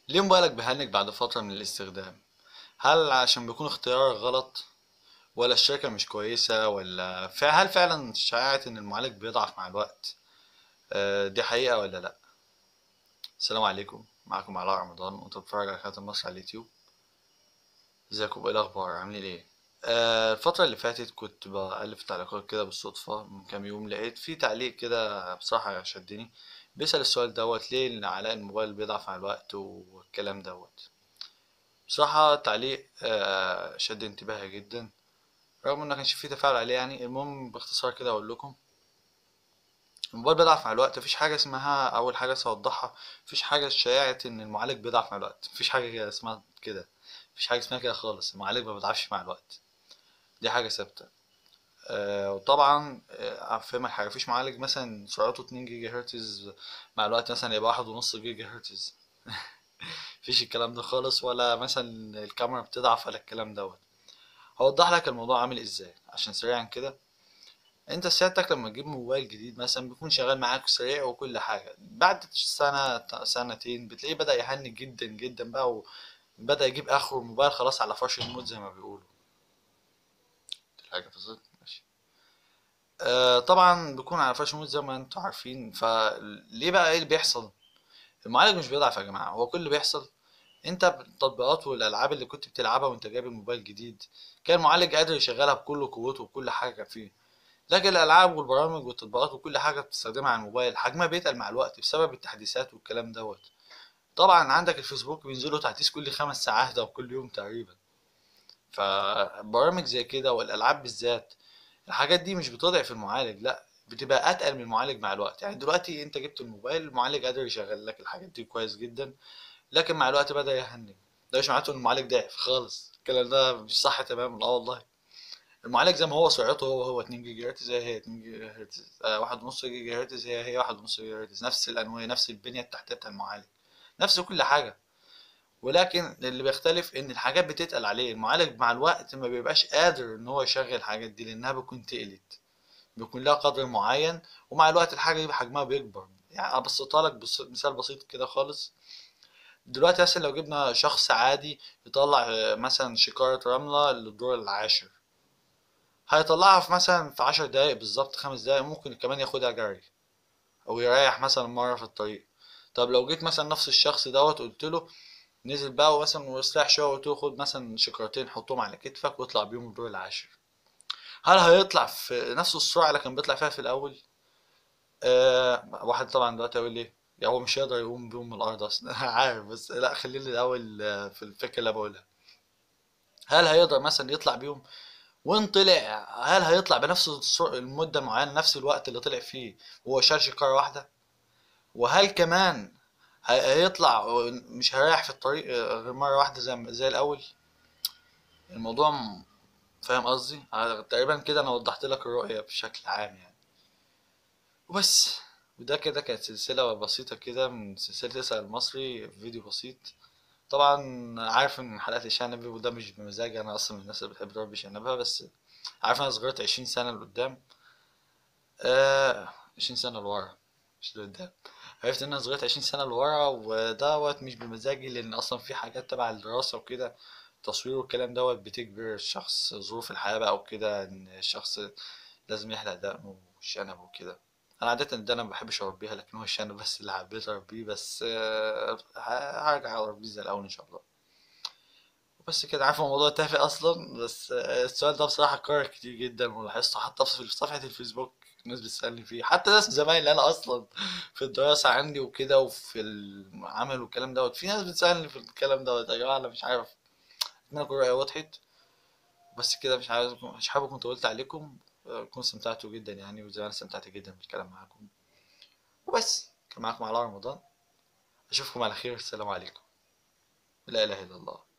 ليه موبايلك بيهنج بعد فترة من الاستخدام هل عشان بيكون اختيارك غلط ولا الشركة مش كويسة ولا ف- هل فعلا شائعة ان المعالج بيضعف مع الوقت آه، دي حقيقة ولا لا السلام عليكم معكم علاء رمضان وانت بتتفرج على قناة مصر على اليوتيوب ازيكم ايه الاخبار عاملين ايه آه، الفترة اللي فاتت كنت بألف تعليقات كده بالصدفة من كام يوم لقيت في تعليق كده بصراحة شدني بيسأل السؤال دوت ليه إن علاء الموبايل بيضعف مع الوقت والكلام دوت بصراحة تعليق آه، شد انتباهي جدا رغم ان ما كانش فيه تفاعل عليه يعني المهم باختصار كده اقول لكم الموبايل بيضعف مع الوقت مفيش حاجة اسمها اول حاجة سأوضحها مفيش حاجة شائعة ان المعالج بيضعف مع الوقت مفيش حاجة كده اسمها كده مفيش حاجة اسمها كده خالص المعالج ما بيضعفش مع الوقت دي حاجة ثابتة آه وطبعا آه، افهمك حاجة مفيش معالج مثلا سرعته 2 جيجا هرتز مع الوقت مثلا يبقى واحد ونص جيجا هرتز مفيش الكلام ده خالص ولا مثلا الكاميرا بتضعف ولا الكلام دوت هوضح لك الموضوع عامل ازاي عشان سريعا كده انت سيادتك لما تجيب موبايل جديد مثلا بيكون شغال معاك سريع وكل حاجة بعد سنة سنتين بتلاقيه بدأ يهنج جدا جدا بقى وبدأ يجيب اخره الموبايل خلاص على فرش الموت زي ما بيقولوا دي حاجة بسيطة ماشي آه طبعا بيكون على فرش الموت زي ما انتوا عارفين فليه بقى ايه اللي بيحصل المعالج مش بيضعف يا جماعة هو كل اللي بيحصل انت التطبيقات والالعاب اللي كنت بتلعبها وانت جايب الموبايل جديد كان المعالج قادر يشغلها بكل قوته وكل حاجة فيه لكن الالعاب والبرامج والتطبيقات وكل حاجه بتستخدمها على الموبايل حجمها بيتقل مع الوقت بسبب التحديثات والكلام دوت طبعا عندك الفيسبوك بينزلوا تحديث كل خمس ساعات او كل يوم تقريبا فبرامج زي كده والالعاب بالذات الحاجات دي مش بتضعف المعالج لا بتبقى اتقل من المعالج مع الوقت يعني دلوقتي انت جبت الموبايل المعالج قادر يشغل لك الحاجات دي كويس جدا لكن مع الوقت بدأ يهنج ده مش معناته ان المعالج ضعف خالص الكلام ده مش صح تماما اه والله المعالج زي ما هو سرعته هو هو 2 جيجا هرتز هي هي 2 جيجا هرتز آه واحد ونص جيجا هرتز هي هي واحد ونص جيجا هرتز نفس الأنوية نفس البنية التحتية بتاع المعالج نفس كل حاجة ولكن اللي بيختلف إن الحاجات بتتقل عليه المعالج مع الوقت ما بيبقاش قادر إن هو يشغل الحاجات دي لأنها بتكون تقلت بيكون لها قدر معين ومع الوقت الحاجة دي حجمها بيكبر يعني أبسطها لك بص- مثال بسيط كده خالص دلوقتي مثلا لو جبنا شخص عادي يطلع آه، مثلا شكارة رملة للدور العاشر هيطلعها في مثلا في عشر دقايق بالظبط خمس دقايق ممكن كمان ياخدها جري او يريح مثلا مرة في الطريق طب لو جيت مثلا نفس الشخص دوت قلت له نزل بقى مثلا واستريح شوية وقلت له خد مثلا شكرتين حطهم على كتفك واطلع بيهم الدور العاشر هل هيطلع في نفس السرعة اللي كان بيطلع فيها في الأول؟ آه واحد طبعا دلوقتي هيقول لي يا هو مش هيقدر يقوم بيهم من الأرض أصلا عارف بس لا خليني الأول آه، في الفكرة اللي أنا بقولها هل هيقدر مثلا يطلع بيهم وان طلع هل هيطلع بنفس السر- المدة معينة نفس الوقت اللي طلع فيه وهو شال شكارة واحدة وهل كمان هي- هيطلع مش هيريح في الطريق غير مرة واحدة زي زي الأول الموضوع م- فاهم قصدي آه، تقريبا كده أنا وضحت لك الرؤية بشكل عام يعني وبس وده كده كانت سلسلة بسيطة كده من سلسلة اسأل المصري فيديو بسيط طبعا عارف ان حلقات الشنبي وده مش بمزاجي انا اصلا من الناس اللي بتحب تربي شنبها بس عارف انا صغرت عشرين سنة لقدام آه عشرين سنة لورا مش لقدام عرفت ان انا صغرت عشرين سنة لورا ودوت مش بمزاجي لان اصلا في حاجات تبع الدراسة وكده تصوير والكلام دوت بتجبر الشخص ظروف الحياة بقى وكده ان الشخص لازم يحلق دقنه وشنب وكده انا عادة الدقن ما بحبش اربيها لكن هو الشنب بس اللي حبيت اربيه بس آه هرجع اربيه زي الاول ان شاء الله بس كده عارف الموضوع تافه اصلا بس آه، السؤال ده بصراحه اتكرر كتير جدا ولاحظته حتى في صفحه الفيسبوك الناس بتسالني فيه حتى ناس زمايلي انا اصلا في الدراسه عندي وكده وفي العمل والكلام دوت في ناس بتسالني في الكلام دوت يا جماعه انا مش عارف اتمنى تكون الرؤيه وضحت بس كده مش عايز مش حابب اكون طولت عليكم آه، كنت استمتعتوا جدا يعني وزي ما انا استمتعت جدا بالكلام معاكم وبس كان معاكم علاء رمضان اشوفكم على خير السلام عليكم لا اله الا الله